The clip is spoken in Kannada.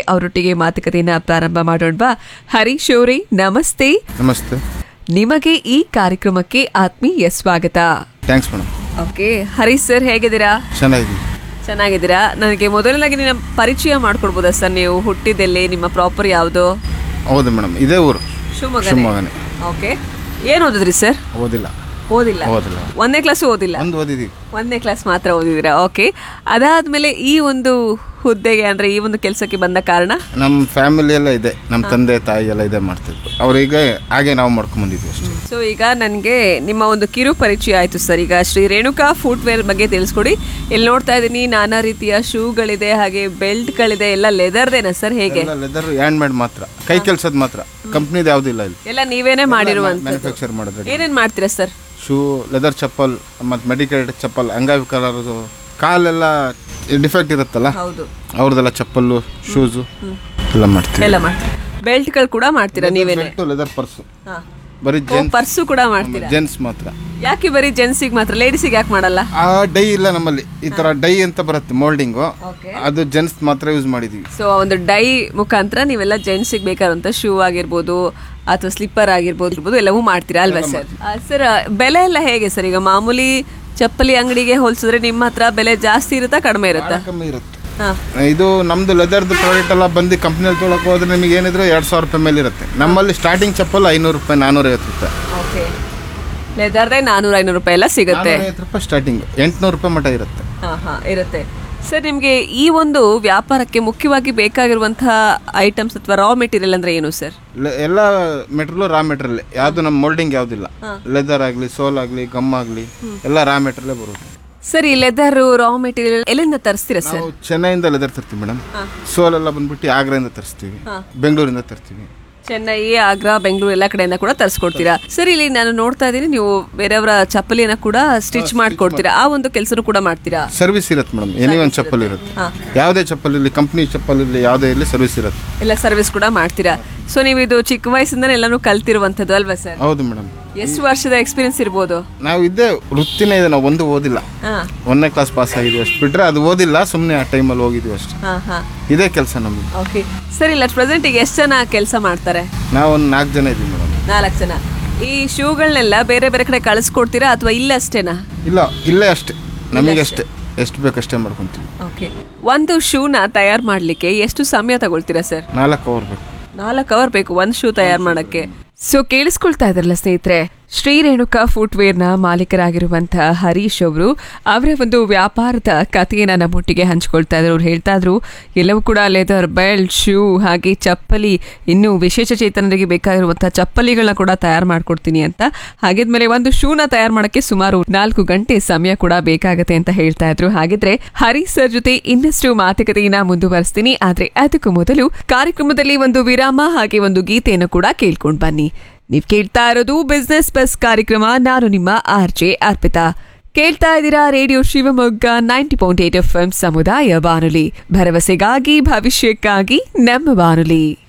ಅವರೊಟ್ಟಿಗೆ ಮಾತುಕತೆಯನ್ನ ಪ್ರಾರಂಭ ಮಾಡೋಣವಾ ಹರೀಶ್ ಅವರೇ ನಮಸ್ತೆ ನಮಸ್ತೆ ನಿಮಗೆ ಈ ಕಾರ್ಯಕ್ರಮಕ್ಕೆ ಆತ್ಮೀಯ ಸ್ವಾಗತ thanks madam okay Harish sir ಹೇಗಿದ್ದೀರಾ ಚೆನ್ನಾಗಿದ್ದೀನಿ ಚೆನ್ನಾಗಿದ್ದೀರಾ ನನಗೆ ಮೊದಲನಾಗಿ ನಿಮ್ಮ ಪರಿಚಯ ಮಾಡ್ಕೊಡ್ಬೋದಾ ಸರ್ ನೀವು ಹುಟ್ಟಿದ್ದೆಲ್ಲಿ ನಿಮ್ಮ ಪ್ರಾಪರ್ ಯಾವುದು ಹೌದು ಮೇಡಮ್ ಇದೇ ಊರು ಶಿವಮೊಗ್ಗ ಶಿವಮೊಗ್ಗನೇ ಓಕೆ ಏನು ಓದಿದ್ರಿ ಸರ್ ಓದಿಲ್ಲ ಓದಿಲ್ಲ ಓದಿಲ್ಲ ಒಂದನೇ ಕ್ಲಾಸ್ ಓದಿಲ್ಲ ಒಂದು ಓದಿದ್ದೀವಿ ಒಂದನೇ ಕ್ಲಾಸ್ ಮಾತ್ರ ಓದಿದ್ದೀರಾ ಓಕೆ ಅದಾದ್ಮೇಲೆ ಈ ಒಂದು ಹುದ್ದೆಗೆ ಅಂದ್ರೆ ಈ ಒಂದು ಕೆಲಸಕ್ಕೆ ಬಂದ ಕಾರಣ ನಮ್ಮ ಫ್ಯಾಮಿಲಿ ಎಲ್ಲ ಇದೆ ನಮ್ಮ ತಂದೆ ತಾಯಿ ಎಲ್ಲ ಇದೇ ಮಾಡ್ತಿದ್ರು ಅವ್ರಿಗೆ ಹಾಗೆ ನಾವು ಮಾಡ್ಕೊಂಬಂದಿದ್ವಿ ಅಷ್ಟೇ ಸೊ ಈಗ ನನಗೆ ನಿಮ್ಮ ಒಂದು ಕಿರು ಪರಿಚಯ ಆಯಿತು ಸರ್ ಈಗ ಶ್ರೀ ರೇಣುಕಾ ಫುಟ್ವೇರ್ ಬಗ್ಗೆ ತಿಳಿಸ್ಕೊಡಿ ಇಲ್ಲಿ ನೋಡ್ತಾ ಇದ್ದೀನಿ ನಾನಾ ರೀತಿಯ ಶೂಗಳಿದೆ ಹಾಗೆ ಬೆಲ್ಟ್ಗಳಿದೆ ಎಲ್ಲ ಲೆದರ್ದೇನಾ ಸರ್ ಹೇಗೆ ಎಲ್ಲ ಲೆದರ್ ಹ್ಯಾಂಡ್ ಮೇಡ್ ಮಾತ್ರ ಕೈ ಕೆಲಸದ ಮಾತ್ರ ಕಂಪ್ನಿದು ಯಾವುದಿಲ್ಲ ಇಲ್ಲಿ ಎಲ್ಲ ನೀವೇನೇ ಮಾಡಿರುವಂತ ಮ್ಯಾನುಫ್ಯಾಕ್ಚರ್ ಮಾಡಿದ್ರೆ ಏನೇನ್ ಮಾಡ್ತೀರಾ ಸರ್ ಶೂ ಲೆದರ್ ಚಪ್ಪಲ್ ಮತ್ತು ಮೆಡಿಕೇಟೆಡ್ ಚಪ್ಪಲ್ ಅಂಗವಿಕಲರದು ಕಾಲೆಲ್ಲ ಡಿಫೆಕ್ಟ್ ಇರುತ್ತಲ್ಲ ಹೌದು ಅವ್ರದ್ದೆಲ್ಲ ಚಪ್ಪಲ್ಲು ಶೂಸು ಎಲ್ಲ ಮಾಡ್ತೀವಿ ಎಲ್ಲ ಮಾಡ್ತೀರಾ ಬೆಲ್ಟ್ಗಳು ಕೂಡ ಮಾಡ್ತೀರಾ ನೀವೇನೆ ಲೆದರ್ ಪರ್ಸು ಹಾ. ಬರೀ ಓ, ಜೆಂಟ್ಸ್ ಪರ್ಸು ಕೂಡ ಮಾಡ್ತೀರಾ ಜೆಂಟ್ಸ್ ಮಾತ್ರ ಯಾಕೆ ಬರೀ ಜೆಂಟ್ಸಿಗೆ ಮಾತ್ರ ಲೇಡೀಸಿಗೆ ಯಾಕೆ ಮಾಡಲ್ಲ ಆ ಡೈ ಇಲ್ಲ ನಮ್ಮಲ್ಲಿ ಈ ತರ ಡೈ ಅಂತ ಬರುತ್ತೆ ಮೋಲ್ಡಿಂಗು ಓಕೆ ಅದು ಜೆಂಟ್ಸ್ ಮಾತ್ರ ಯೂಸ್ ಮಾಡಿದೀವಿ ಸೊ ಒಂದು ಡೈ ಮುಖಾಂತರ ನೀವೆಲ್ಲ ಜೆಂಟ್ಸಿಗೆ ಬೇಕಾದಂತ ಶೂ ಆಗಿರ್ಬೋದು ಅಥವಾ ಸ್ಲಿಪ್ಪರ್ ಆಗಿರ್ಬೋದು ಇರ್ಬೋದು ಎಲ್ಲವೂ ಮಾಡ್ತೀರಾ ಅಲ್ವಾ ಸರ್ ಸರ್ ಬೆಲೆ ಎಲ್ಲ ಹೇಗೆ ಸರ್ ಈಗ ಮಾಮೂಲಿ ಚಪ್ಪಲಿ ಅಂಗಡಿಗೆ ಹೋಲಿಸಿದ್ರೆ ನಿಮ್ಮ ಹತ್ರ ಬೆಲೆ ಜಾಸ್ತಿ ಇರುತ್ತಾ ಕಡಿಮೆ ಇರುತ್ತಾ ಕಮ್ಮಿ ಇರುತ್ತೆ ಹಾ ಇದು ನಮ್ದು ಲೆದರ್ದು ಪ್ರಾಡಕ್ಟ್ ಎಲ್ಲ ಬಂದು ಕಂಪ್ನಿಯಲ್ಲಿ ತೊಗೊಳಕ್ ಹೋದ್ರೆ ನಿಮಗೆ ಏನಿದ್ರು ಎರಡು ಸಾವಿರ ರೂಪಾಯಿ ಮೇಲೆ ಇರುತ್ತೆ ನಮ್ಮಲ್ಲಿ ಸ್ಟಾರ್ಟಿಂಗ್ ಚಪ್ಪಲ್ ಐನೂರು ರೂಪಾಯಿ ನಾನೂರೈವತ್ತು ರೂಪಾಯಿ ಓಕೆ ಲೆದರ್ದೇ ನಾನೂರ ಐನೂರು ರೂಪಾಯಿ ಎಲ್ಲ ಸಿಗುತ್ತೆ ನಾನೂರೈವತ್ತು ರೂಪಾಯಿ ಸ್ಟಾರ್ಟಿಂಗ್ ಎಂಟುನೂರು ರೂಪಾಯಿ ಮಟ ಇರುತ್ತೆ ಹಾ ಹಾ ಇರುತ್ತೆ ಸರ್ ನಿಮಗೆ ಈ ಒಂದು ವ್ಯಾಪಾರಕ್ಕೆ ಮುಖ್ಯವಾಗಿ ಬೇಕಾಗಿರುವಂತಹ ಐಟಮ್ಸ್ ಅಥವಾ ರಾ ಮೆಟೀರಿಯಲ್ ಅಂದ್ರೆ ಏನು ಸರ್ ಲೆ- ಎಲ್ಲ ಮೆಟೀರಿಯಲ್ ರಾ ಮೆಟೀರಿಯಲ್ ಯಾವುದು ನಮ್ಮ ಮೋಲ್ಡಿಂಗ್ ಯಾವುದಿಲ್ಲ ಲೆದರ್ ಆಗಲಿ ಸೋಲ್ ಆಗಲಿ ಗಮ್ ಆಗಲಿ ಎಲ್ಲ ರಾ ಮೆಟೀರಿಯಲ್ ಬರುತ್ತೆ ಸರ್ ಈ ಲೆದರ್ ರಾ ಮೆಟೀರಿಯಲ್ ಎಲ್ಲಿಂದ ತರಿಸ್ತೀರಾ ಸರ್ ನಾವು ಚೆನ್ನೈಯಿಂದ ಲೆದರ್ ತರ್ತೀವಿ ಮೇಡಮ್ ಸೋಲ್ ಎಲ್ಲ ಬಂದ್ಬಿಟ್ಟು ಆಗ್ರಾದಿಂದ ತರಿಸ್ತೀವಿ ಬೆಂಗಳೂರಿಂದ ತರ್ತೀವಿ ಚೆನ್ನೈ ಆಗ್ರಾ ಬೆಂಗಳೂರು ಎಲ್ಲ ಕಡೆಯಿಂದ ಕೂಡ ತರಿಸ್ಕೊಡ್ತೀರಾ ಸರ್ ಇಲ್ಲಿ ನಾನು ನೋಡ್ತಾ ಇದ್ದೀನಿ ನೀವು ಬೇರೆಯವರ ಚಪ್ಪಲಿನ ಕೂಡ ಸ್ಟಿಚ್ ಮಾಡ್ಕೊಡ್ತೀರಾ ಆ ಒಂದು ಕೆಲಸನೂ ಕೂಡ ಮಾಡ್ತೀರಾ ಸರ್ವಿಸ್ ಇರುತ್ತೆ ಮೇಡಮ್ ಎನಿ ಒಂದು ಚಪ್ಪಲ್ ಇರುತ್ತೆ ಯಾವುದೇ ಚಪ್ಪಲ್ ಇರಲಿ ಕಂಪ್ನಿ ಚಪ್ಪಲ್ ಇರಲಿ ಯಾವುದೇ ಇರಲಿ ಸರ್ವಿಸ್ ಇರುತ್ತೆ ಎಲ್ಲ ಸರ್ವಿಸ್ ಕೂಡ ಮಾಡ್ತೀರಾ ಸೊ ನೀವು ಇದು ಚಿಕ್ಕ ವಯಸ್ಸಿಂದನೇ ಎಲ್ಲಾನು ಕಲ್ತಿರುವಂಥದ್ದು ಅಲ್ವಾ ಸರ್ ಹೌದು ಮೇಡಮ್ ಎಷ್ಟು ವರ್ಷದ ಎಕ್ಸ್ಪೀರಿಯನ್ಸ್ ಇರ್ಬೋದು ನಾವು ಇದ್ದೇ ವೃತ್ತಿನೇ ಇದೆ ನಾವು ಒಂದು ಓದಿಲ್ಲ ಹಾ ಒಂದನೇ ಕ್ಲಾಸ್ ಪಾಸ್ ಆಗಿದ್ವಿ ಅಷ್ಟು ಬಿಟ್ರೆ ಅದು ಓದಿಲ್ಲ ಸುಮ್ಮನೆ ಆ ಟೈಮಲ್ಲಿ ಹೋಗಿದ್ವಿ ಅಷ್ಟೇ ಹಾ ಹಾ ಇದೇ ಕೆಲಸ ನಮ್ದು ಓಕೆ ಸರ್ ಇಲ್ಲ ಪ್ರೆಸೆಂಟ್ ಈಗ ಎಷ್ಟು ಜನ ಕೆಲಸ ಮಾಡ್ತಾರೆ ನಾವು ಒಂದು ನಾಲ್ಕು ಜನ ಇದ್ದೀವಿ ಮೇಡಮ್ ನಾಲ್ಕು ಜನ ಈ ಶೂಗಳನ್ನೆಲ್ಲ ಬೇರೆ ಬೇರೆ ಕಡೆ ಕಳಿಸ್ಕೊಡ್ತೀರಾ ಅಥವಾ ಇಲ್ಲೇ ಅಷ್ಟೇನಾ ಇಲ್ಲ ಇಲ್ಲೇ ಅಷ್ಟೇ ನಮಗೆ ಅಷ್ಟೇ ಎಷ್ಟು ಬೇಕಷ್ಟೇ ಮಾಡ್ಕೊತೀವಿ ಓಕೆ ಒಂದು ಶೂನ ತಯಾರು ಮಾಡಲಿಕ್ಕೆ ಎಷ್ಟು ಸಮಯ ತಗೊಳ್ತೀರಾ ಸರ್ ನಾಲ್ಕು ಅವರ್ ಬೇಕು ನಾಲ್ಕು ಅವರ್ ಬೇಕು ಒಂದ್ ಶೂ ತಯಾರು ಮಾಡಕ್ಕೆ ಸೊ ಕೇಳಿಸ್ಕೊಳ್ತಾ ಇದ್ರಲ್ಲ ಸ್ನೇಹಿತರೆ ಶ್ರೀ ರೇಣುಕಾ ಫುಟ್ವೇರ್ ನ ಮಾಲೀಕರಾಗಿರುವಂತಹ ಹರೀಶ್ ಅವರು ಅವರ ಒಂದು ವ್ಯಾಪಾರದ ಕಥೆಯನ್ನ ನಮ್ಮೊಟ್ಟಿಗೆ ಹಂಚ್ಕೊಳ್ತಾ ಇದ್ರು ಅವ್ರು ಹೇಳ್ತಾ ಇದ್ರು ಎಲ್ಲವೂ ಕೂಡ ಲೆದರ್ ಬೆಲ್ಟ್ ಶೂ ಹಾಗೆ ಚಪ್ಪಲಿ ಇನ್ನು ವಿಶೇಷ ಚೇತನರಿಗೆ ಬೇಕಾಗಿರುವಂತಹ ಚಪ್ಪಲಿಗಳನ್ನ ಕೂಡ ತಯಾರು ಮಾಡ್ಕೊಡ್ತೀನಿ ಅಂತ ಹಾಗಿದ್ಮೇಲೆ ಒಂದು ಶೂನ ತಯಾರು ಮಾಡಕ್ಕೆ ಸುಮಾರು ನಾಲ್ಕು ಗಂಟೆ ಸಮಯ ಕೂಡ ಬೇಕಾಗತ್ತೆ ಅಂತ ಹೇಳ್ತಾ ಇದ್ರು ಹಾಗಿದ್ರೆ ಹರೀಶ್ ಸರ್ ಜೊತೆ ಇನ್ನಷ್ಟು ಮಾತುಕತೆಯನ್ನ ಮುಂದುವರಿಸ್ತೀನಿ ಆದ್ರೆ ಅದಕ್ಕೂ ಮೊದಲು ಕಾರ್ಯಕ್ರಮದಲ್ಲಿ ಒಂದು ವಿರಾಮ ಹಾಗೆ ಒಂದು ಗೀತೆಯನ್ನು ಕೂಡ ಕೇಳ್ಕೊಂಡ್ ಬನ್ನಿ ನೀವ್ ಕೇಳ್ತಾ ಇರೋದು ಬಿಸ್ನೆಸ್ ಬಸ್ ಕಾರ್ಯಕ್ರಮ ನಾನು ನಿಮ್ಮ ಆರ್ ಜೆ ಅರ್ಪಿತಾ ಕೇಳ್ತಾ ಇದ್ದೀರಾ radio Shivamogga ninety point eight F M ಸಮುದಾಯ ಬಾನುಲಿ ಭರವಸೆಗಾಗಿ ಭವಿಷ್ಯಕ್ಕಾಗಿ ನಮ್ಮ ಬಾನುಲಿ